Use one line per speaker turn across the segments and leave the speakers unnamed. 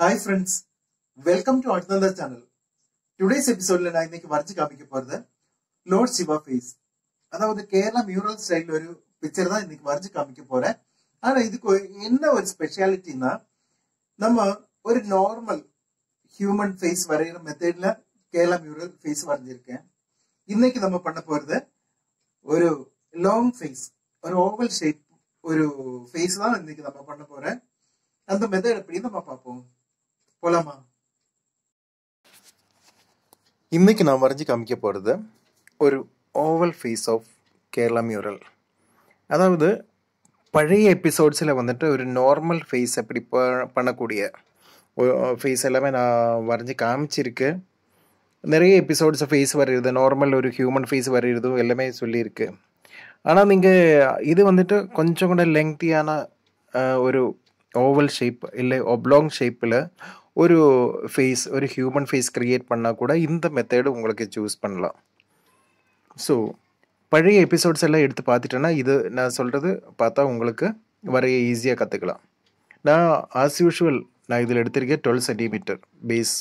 hi friends welcome to Adnantha channel today's எபிசோட்ல நான் இன்னைக்கு வரைச்சு காமிக்க போறது லோட் சிவா ஃபேஸ் அதாவது கேரளா மியூரல் ஸ்டைல் ஒரு பிக்சர் தான் இன்னைக்கு வரைச்சு காமிக்க போறேன் ஆனா இதுக்கு ஒரு- என்ன ஒரு ஸ்பெஷாலிட்டினா நம்ம ஒரு நார்மல் ஹியூமன் ஃபேஸ் வரைகிற மெத்தட்ல கேரளா மியூரல் ஃபேஸ் வரைஞ்சிருக்கேன் இன்னைக்கு நம்ம பண்ண போறது ஒரு லாங் ஃபேஸ் ஒரு ஓவல் ஷேப் ஒரு ஃபேஸ் தான் இன்னைக்கு நம்ம பண்ண போறேன் அந்த மெத்தட் எப்படி நம்ம பார்ப்போம் போலாமா இன்னைக்கு நான் வரைஞ்சி காமிக்க போகிறது ஒரு oval face of Kerala mural அதாவது பழைய எபிசோட்ஸில் வந்துட்டு ஒரு நார்மல் ஃபேஸ் அப்படி ப- பண்ணக்கூடிய ஃபேஸ் எல்லாமே நான் வரைஞ்சி காமிச்சிருக்கேன் நிறைய எபிசோட்ஸ் ஃபேஸ் வரைகிறது நார்மல் ஒரு ஹியூமன் ஃபேஸ் வரைகிறதும் எல்லாமே சொல்லியிருக்கு ஆனால் நீங்கள் இது வந்துட்டு கொஞ்சம் கூட லெங்க்தியான ஒரு ஓவல் ஷேப் இல்லை ஒப்லாங் ஷேப்பில் ஒரு ஃபேஸ் ஒரு ஹியூமன் ஃபேஸ் க்ரியேட் பண்ணால் கூட இந்த மெத்தடு உங்களுக்கு சூஸ் பண்ணலாம் ஸோ பழைய எபிசோட்ஸ் எல்லாம் எடுத்து பார்த்துட்டேன்னா இது நான் சொல்கிறது பார்த்தா உங்களுக்கு வரைய ஈஸியாக கற்றுக்கலாம் நான் ஆஸ் யூஷுவல் நான் இதில் எடுத்திருக்கேன் twelve centimetre base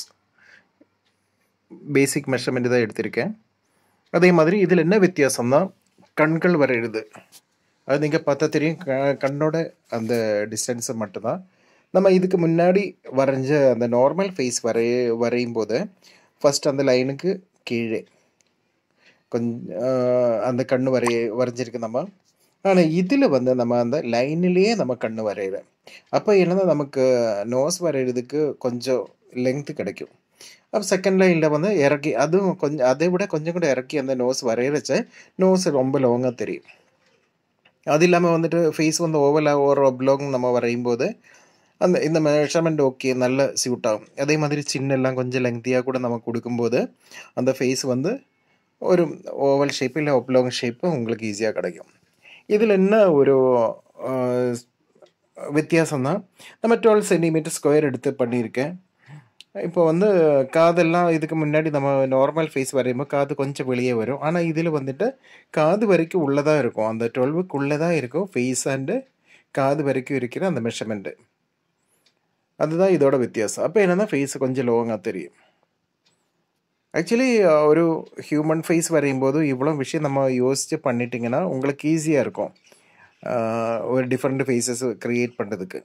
basic measurement தான் எடுத்திருக்கேன் அதே மாதிரி இதில் என்ன வித்தியாசம்னா கண்கள் வரையுது அது நீங்கள் பார்த்தா தெரியும் க- கண்ணோட அந்த டிஸ்டன்ஸை மட்டும்தான் நம்ம இதுக்கு முன்னாடி வரைஞ்ச அந்த நார்மல் ஃபேஸ் வரைய வரையும் போது ஃபஸ்ட் அந்த லைனுக்கு கீழே கொஞ்சம் அந்த கண்ணு வரைய வரைஞ்சிருக்கு நம்ம ஆனால் இதில் வந்து நம்ம அந்த லைனிலேயே நம்ம கண்ணு வரைகிறோம் அப்போ என்னன்னா நமக்கு நோஸ் வரைகிறதுக்கு கொஞ்சம் லெங்க்த்து கிடைக்கும் அப்போ செகண்ட் லைனில் வந்து இறக்கி அதுவும் கொஞ்சம் அதை விட கொஞ்சம் கூட இறக்கி அந்த நோஸ் வரைகிறச்ச நோஸ் ரொம்ப லாங்காக தெரியும் அது இல்லாமல் வந்துட்டு ஃபேஸ் வந்து ஓவலாக ஒரு ஒப்லாங் நம்ம வரையும் போது அந்த இந்த மெஷர்மெண்ட் ஓகே நல்ல சூட் ஆகும் அதே மாதிரி சின்னெல்லாம் கொஞ்சம் லெங்க்தியாக கூட நம்ம கொடுக்கும்போது அந்த ஃபேஸ் வந்து ஒரு ஓவல் ஷேப் இல்லை ஒப்லாங் ஷேப்பு உங்களுக்கு ஈஸியாக கிடைக்கும் இதில் என்ன ஒரு ஆஹ், வித்தியாசம்னா நம்ம டுவெல் சென்டிமீட்டர் ஸ்கொயர் எடுத்து பண்ணியிருக்கேன் இப்போ வந்து காதெல்லாம் இதுக்கு முன்னாடி நம்ம நார்மல் ஃபேஸ் வரையும்போது காது கொஞ்சம் வெளியே வரும் ஆனால் இதில் வந்துட்டு காது வரைக்கும் உள்ளதாக இருக்கும் அந்த டுவெல்வுக்குள்ளே தான் இருக்கும் ஃபேஸ் அண்டு காது வரைக்கும் இருக்கிற அந்த மெஷர்மெண்ட்டு அதுதான் இதோட வித்தியாசம் அப்போ என்னன்னா ஃபேஸ் கொஞ்சம் லோவாக தெரியும் ஆக்சுவலி ஒரு ஹியூமன் ஃபேஸ் வரையும் போது இவ்வளோ விஷயம் நம்ம யோசித்து பண்ணிட்டீங்கன்னா உங்களுக்கு ஈஸியாக இருக்கும் ஆஹ் ஒரு டிஃப்ரெண்ட் ஃபேஸஸ் க்ரியேட் பண்ணுறதுக்கு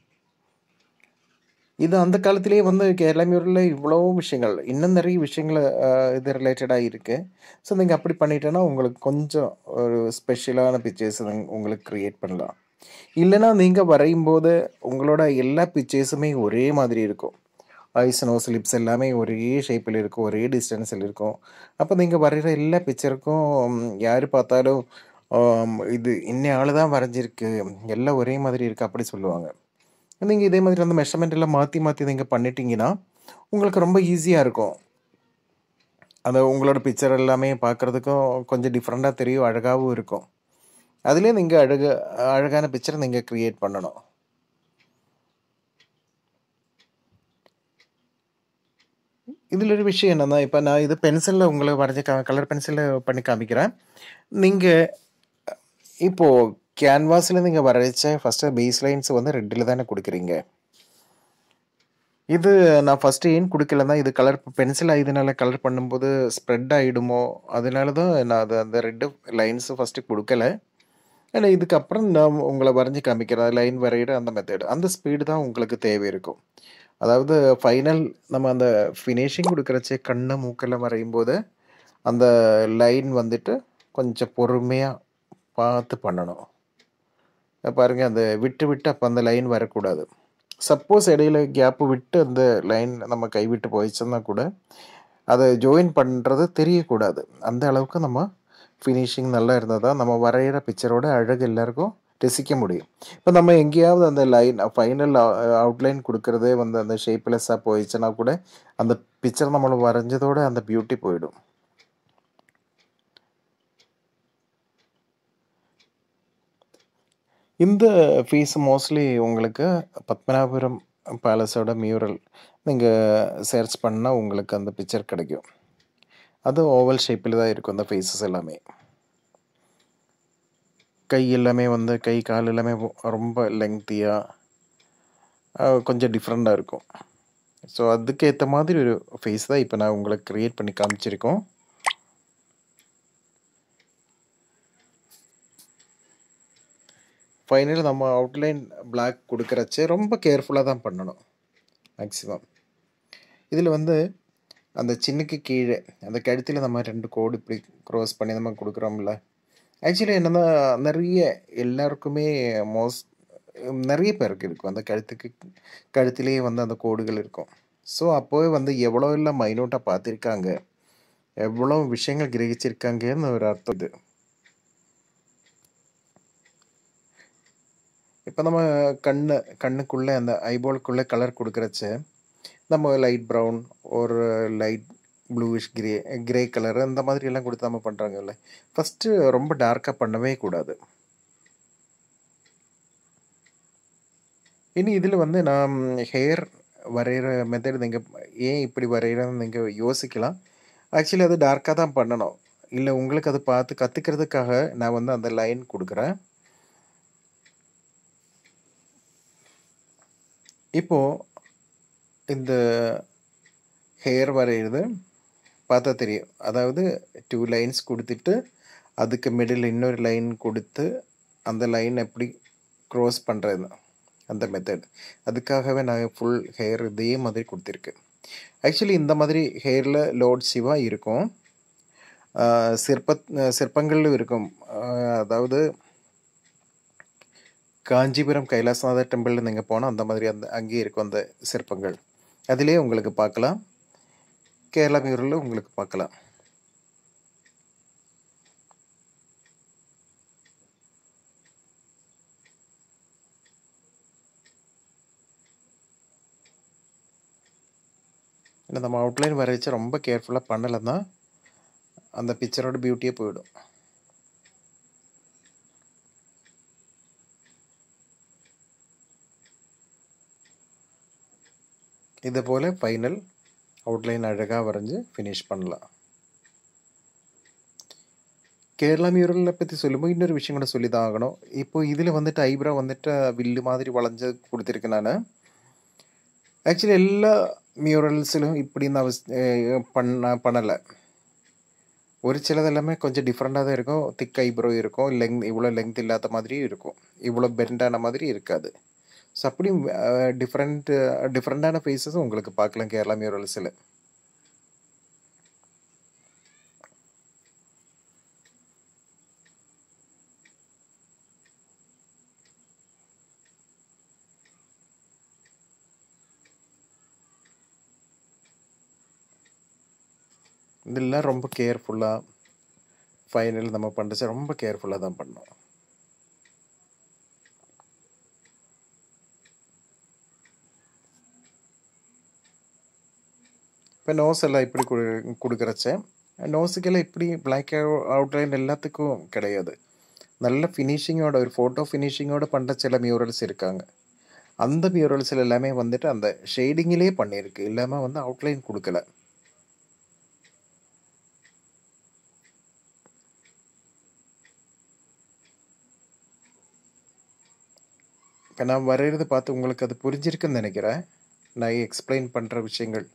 இது அந்த காலத்திலேயே வந்து கேரளா மியூரில் இவ்வளோ விஷயங்கள் இன்னும் நிறைய விஷயங்கள் ஆஹ் இது ரிலேட்டடாக இருக்குது ஸோ நீங்கள் அப்படி பண்ணிட்டேன்னா உங்களுக்கு கொஞ்சம் ஒரு ஸ்பெஷலான பிக்சர்ஸ் உங்களுக்கு க்ரியேட் பண்ணலாம் இல்லைன்னா நீங்கள் வரையும் போது உங்களோட எல்லா பிக்சர்ஸுமே ஒரே மாதிரி இருக்கும் ஐஸ் நோஸ் லிப்ஸ் எல்லாமே ஒரே ஷேப்பில் இருக்கும் ஒரே டிஸ்டன்ஸில் இருக்கும் அப்போ நீங்கள் வரைகிற எல்லா பிக்சருக்கும் யார் பார்த்தாலும் ஆம், இது இன்ன ஆள் தான் வரைஞ்சிருக்கு எல்லாம் ஒரே மாதிரி இருக்குது அப்படி சொல்லுவாங்க நீங்கள் இதே மாதிரி அந்த மெஷர்மெண்ட் எல்லாம் மாற்றி மாற்றி நீங்கள் பண்ணிட்டீங்கன்னா உங்களுக்கு ரொம்ப ஈஸியாக இருக்கும் அந்த உங்களோட பிக்சர் எல்லாமே பார்க்குறதுக்கும் கொஞ்சம் டிஃப்ரெண்ட்டாக தெரியும் அழகாகவும் இருக்கும் அதுலேயே நீங்கள் அழகு அழகான பிக்சர் நீங்கள் க்ரியேட் பண்ணணும் இதில் ஒரு விஷயம் என்னன்னா இப்போ நான் இது பென்சிலில் உங்களை வரைஞ்ச கா கலர் பென்சிலில் பண்ணி காமிக்கிறேன் நீங்கள் இப்போது கேன்வாஸில் நீங்கள் வரைச்ச ஃபஸ்ட்டு பேஸ் லைன்ஸ் வந்து ரெட்டில் தானே கொடுக்குறீங்க இது நான் ஃபஸ்ட்டு ஏன் கொடுக்கலன்னா இது கலர் பென்சில் இதனால கலர் பண்ணும்போது ஸ்ப்ரெட் ஆகிடுமோ அதனால தான் நான் அது அந்த ரெட்டு லைன்ஸு ஃபஸ்ட்டு கொடுக்கல ஏன்னா இதுக்கப்புறம் நான் உங்களை வரைஞ்சி காமிக்கிறேன் லைன் வரைகிற அந்த மெத்தட் அந்த ஸ்பீடு தான் உங்களுக்கு தேவை இருக்கும் அதாவது ஃபைனல் நம்ம அந்த ஃபினிஷிங் கொடுக்குறச்சே கண்ணு மூக்கெல்லாம் வரையும் போது அந்த லைன் வந்துட்டு கொஞ்சம் பொறுமையாக பார்த்து பண்ணணும் இப்ப பாருங்க அந்த விட்டு விட்டு அப்போ அந்த லைன் வரக்கூடாது சப்போஸ் இடையில கேப்பு விட்டு அந்த லைன் நம்ம கைவிட்டு போயிடுச்சுன்னா கூட அதை ஜாயின் பண்ணுறது தெரியக்கூடாது அந்த அளவுக்கு நம்ம ஃபினிஷிங் நல்லா இருந்தால் தான் நம்ம வரைகிற பிக்சரோட அழகு எல்லாருக்கும் ரசிக்க முடியும் இப்போ நம்ம எங்கேயாவது அந்த லைன் ஃபைனல் அவுட்லைன் கொடுக்குறதே வந்து அந்த ஷேப்லெஸ்ஸாக போயிடுச்சுன்னா கூட அந்த பிக்சர் நம்மளை வரைஞ்சதோட அந்த பியூட்டி போயிடும் இந்த ஃபீஸ் மோஸ்ட்லி உங்களுக்கு பத்மநாபபுரம் பேலஸோட மியூரல் நீங்கள் சர்ச் பண்ணால் உங்களுக்கு அந்த பிக்சர் கிடைக்கும் அது ஓவல் ஷேப்பில் தான் இருக்கும் அந்த ஃபேஸஸ் எல்லாமே கை எல்லாமே வந்து கை கால் எல்லாமே ரொம்ப லெங்க்தியாக கொஞ்சம் டிஃப்ரெண்ட்டாக இருக்கும் ஸோ அதுக்கு ஏற்ற மாதிரி ஒரு ஃபேஸ் தான் இப்போ நான் உங்களுக்கு க்ரியேட் பண்ணி காமிச்சிருக்கோம் ஃபைனல் நம்ம அவுட்லைன் பிளாக் கொடுக்குறச்சு ரொம்ப கேர்ஃபுல்லாக தான் பண்ணணும் மேக்ஸிமம் இதில் வந்து அந்த சின்னுக்கு கீழே அந்த கழுத்தில் நம்ம ரெண்டு கோடு இப்படி க்ரோஸ் பண்ணி நம்ம கொடுக்குறோம்ல ஆக்சுவலி என்னென்னா நிறைய எல்லாருக்குமே மோஸ்ட் நிறைய பேருக்கு இருக்கும் அந்த கழுத்துக்கு கழுத்திலேயே வந்து அந்த கோடுகள் இருக்கும் ஸோ அப்போவே வந்து எவ்வளோ எல்லாம் மைனூட்டாக பார்த்துருக்காங்க எவ்வளோ விஷயங்கள் கிரகிச்சிருக்காங்கன்னு ஒரு அர்த்தம் இது இப்போ நம்ம கண்ணு கண்ணுக்குள்ளே அந்த ஐபாலுக்குள்ளே கலர் கொடுக்குறச்ச நம்ம லைட் ப்ரௌன் ஒரு light bluish grey grey colour அந்த மாதிரி எல்லாம் கொடுத்து நம்ம பண்ணுறாங்கல்ல ஃபஸ்ட்டு ரொம்ப டார்க்காக பண்ணவே கூடாது இனி இதில் வந்து நான் ஹேர் வரைகிற மெத்தட் நீங்கள் ஏன் இப்படி வரைகிறேன்னு நீங்கள் யோசிக்கலாம் ஆக்சுவலி அது டார்க்காக தான் பண்ணணும் இல்லை உங்களுக்கு அதை பார்த்து கற்றுக்கிறதுக்காக நான் வந்து அந்த லைன் கொடுக்குறேன் இப்போது இந்த ஹேர் வரைகிறது பார்த்தா தெரியும் அதாவது டூ லைன்ஸ் கொடுத்துட்டு அதுக்கு மிடில் இன்னொரு லைன் கொடுத்து அந்த லைன் எப்படி க்ரோஸ் பண்ணுறது அந்த மெத்தட் அதுக்காகவே நான் ஃபுல் ஹேர் இதே மாதிரி கொடுத்துருக்கேன் ஆக்சுவலி இந்த மாதிரி ஹேரில் லோட் சிவா இருக்கும் சிற்ப சிற்பங்களும் இருக்கும் அதாவது காஞ்சிபுரம் கைலாசநாதர் டெம்பிளில் நீங்கள் போனால் அந்த மாதிரி அந்த அங்கேயே இருக்கும் அந்த சிற்பங்கள் அதிலே உங்களுக்கு பார்க்கலாம் கேரளா மியூரில் உங்களுக்கு பார்க்கலாம் இல்லை நம்ம அவுட்லைன் வரைச்சு ரொம்ப கேர்ஃபுல்லாக பண்ணலைன்னா அந்த பிக்சரோட பியூட்டியே போயிடும் இதை போல் ஃபைனல் அவுட்லைன் அழகாக வரைஞ்சி ஃபினிஷ் பண்ணலாம் கேரளா மியூரலில் பற்றி சொல்லும்போது இன்னொரு விஷயம் கூட சொல்லி தான் ஆகணும் இப்போ இதில் வந்துட்டு ஐப்ரோ வந்துட்டு வில்லு மாதிரி வளைஞ்சு கொடுத்துருக்கேன் நான் ஆக்சுவலி எல்லா மியூரல்ஸிலும் இப்படி நான் பண்ண பண்ணலை ஒரு சிலது எல்லாமே கொஞ்சம் டிஃப்ரெண்ட்டாக தான் இருக்கும் திக் ஐப்ரோ இருக்கும் லெங் இவ்வளோ லெங்த் இல்லாத மாதிரியும் இருக்கும் இவ்வளோ பெண்டான மாதிரி இருக்காது ஸோ அப்படி டிஃப்ரெண்ட் டிஃப்ரெண்ட்டான ஃபேஸஸும் உங்களுக்கு பார்க்கலாம் கேரளா மியூரல்ஸில் இதெல்லாம் ரொம்ப கேர்ஃபுல்லாக ஃபைனல் நம்ம பண்ணுறது ரொம்ப கேர்ஃபுல்லாக தான் பண்ணோம் இப்போ நோஸ் எல்லாம் இப்படி கொடு கொடுக்குறச்ச நோஸுக்கெல்லாம் இப்படி பிளாக் அவுட்லைன் எல்லாத்துக்கும் கிடையாது நல்ல ஃபினிஷிங்கோட ஒரு ஃபோட்டோ ஃபினிஷிங்கோட பண்ணுற சில மியூரல்ஸ் இருக்காங்க அந்த மியூரல்ஸில் எல்லாமே வந்துட்டு அந்த ஷேடிங்கிலே பண்ணியிருக்கு இல்லாமல் வந்து அவுட்லைன் கொடுக்கல இப்போ நான் வரைகிறது பார்த்து உங்களுக்கு அது புரிஞ்சிருக்குன்னு நினைக்கிறேன் நான் எக்ஸ்பிளைன் பண்ணுற விஷயங்கள்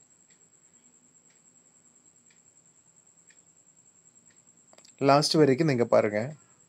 லாஸ்ட் வரைக்கும் நீங்கள் பாருங்கள்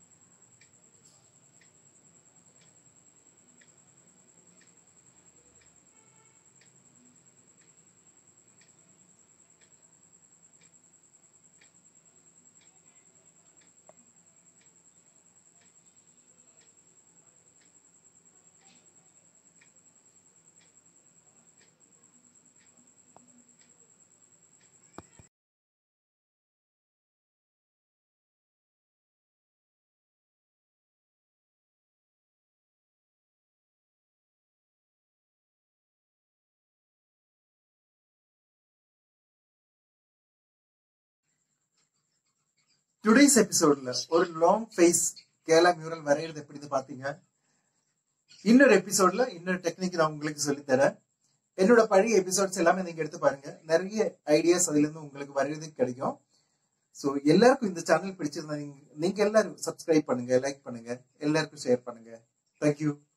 டுடேஸ் எபிசோட்ல ஒரு லாங் ஃபேஸ் கேரளா மியூரல் வரைகிறது எப்படின்னு பாத்தீங்க இன்னொரு எபிசோட்ல இன்னொரு டெக்னிக் நான் உங்களுக்கு சொல்லி தரேன் என்னோட பழைய எபிசோட்ஸ் எல்லாமே நீங்க எடுத்து பாருங்க நிறைய ஐடியாஸ் அதுல இருந்து உங்களுக்கு வரைகிறதுக்கு கிடைக்கும் ஸோ எல்லாருக்கும் இந்த சேனல் பிடிச்சிருந்தா நீங்க நீங்க எல்லாரும் சப்ஸ்கிரைப் பண்ணுங்க லைக் பண்ணுங்க எல்லாருக்கும் ஷேர் பண்ணுங்க தேங்க்யூ